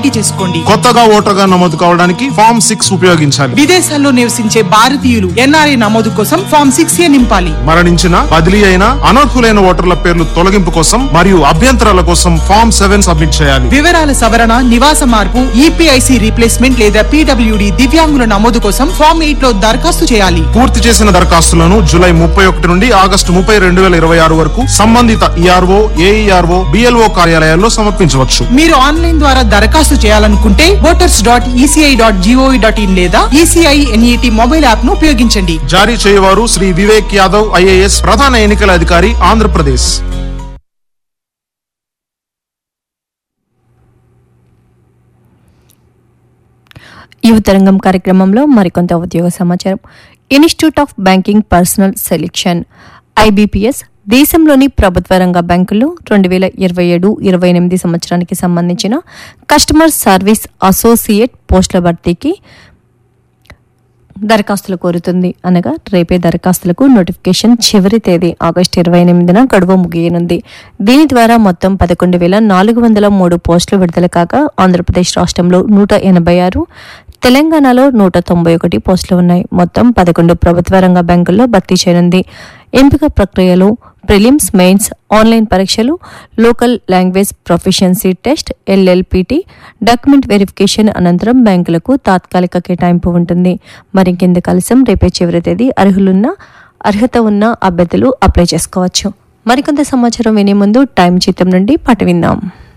తనిఖీ చేసుకోండి కొత్తగా ఓటర్గా నమోదు కావడానికి ఫామ్ సిక్స్ ఉపయోగించాలి విదేశాల్లో నివసించే భారతీయులు ఎన్ఆర్ఐ నమోదు కోసం ఫామ్ సిక్స్ ఏ నింపాలి మరణించిన బదిలీ అయిన అనర్హులైన ఓటర్ల పేర్లు తొలగింపు కోసం మరియు అభ్యంతరాల కోసం ఫామ్ సెవెన్ సబ్మిట్ చేయాలి వివరాల సవరణ నివాస మార్పు ఈపీఐసి రీప్లేస్మెంట్ లేదా పీడబ్ల్యూడి దివ్యాంగుల నమోదు కోసం ఫామ్ ఎయిట్ లో దరఖాస్తు చేయాలి పూర్తి చేసిన దరఖాస్తులను జూలై ముప్పై ఒకటి నుండి ఆగస్టు ముప్పై రెండు వేల ఇరవై ఆరు వరకు సంబంధిత ఈఆర్ఓ ఏఈఆర్ఓ బిఎల్ఓ కార్యాలయాల్లో సమర్పించవచ్చు మీరు ఆన్లైన్ ద్వారా దరఖాస్తు చేయాలనుకుంటే voters dot ECI dot gov dot in లేదా ఈసీఐ ఎన్ఈటి మొబైల్ యాప్ ను ఉపయోగించండి జారీ చేయవారు శ్రీ వివేక్ యాదవ్ ఐఏఎస్ ప్రధాన ఎన్నికల అధికారి ఆంధ్రప్రదేశ్ యువతరంగం కార్యక్రమంలో మరికొంత ఉద్యోగ సమాచారం institute of banking personnel selection IBPS దేశంలోని ప్రభుత్వ రంగ బ్యాంకుల్లో రెండు వేల ఇరవై ఏడు ఇరవై ఎనిమిది సంవత్సరానికి సంబంధించిన కస్టమర్ సర్వీస్ అసోసియేట్ పోస్టుల భర్తీకి దరఖాస్తులు కోరుతుంది అనగా రేపే దరఖాస్తులకు నోటిఫికేషన్ చివరి తేదీ ఆగస్టు ఇరవై ఎనిమిదిన గడువు ముగియనుంది దీని ద్వారా మొత్తం పదకొండు వేల నాలుగు వందల మూడు పోస్టులు విడుదల కాగా ఆంధ్రప్రదేశ్ రాష్ట్రంలో నూట ఎనభై ఆరు తెలంగాణలో నూట తొంభై ఒకటి పోస్టులు ఉన్నాయి మొత్తం పదకొండు ప్రభుత్వ రంగ బ్యాంకుల్లో భర్తీ చేయనుంది ఎంపిక ప్రక్రియలో ప్రిలిమ్స్ మెయిన్స్ ఆన్లైన్ పరీక్షలు local language proficiency test LLPT document verification అనంతరం బ్యాంకులకు తాత్కాలిక కేటాయింపు ఉంటుంది మరింకెందుకు ఆలస్యం రేపే చివరి తేదీ అర్హులున్న అర్హత ఉన్న అభ్యర్థులు అప్లై చేసుకోవచ్చు మరికొంత సమాచారం వినే ముందు టైం జీతం నుండి పాట విందాం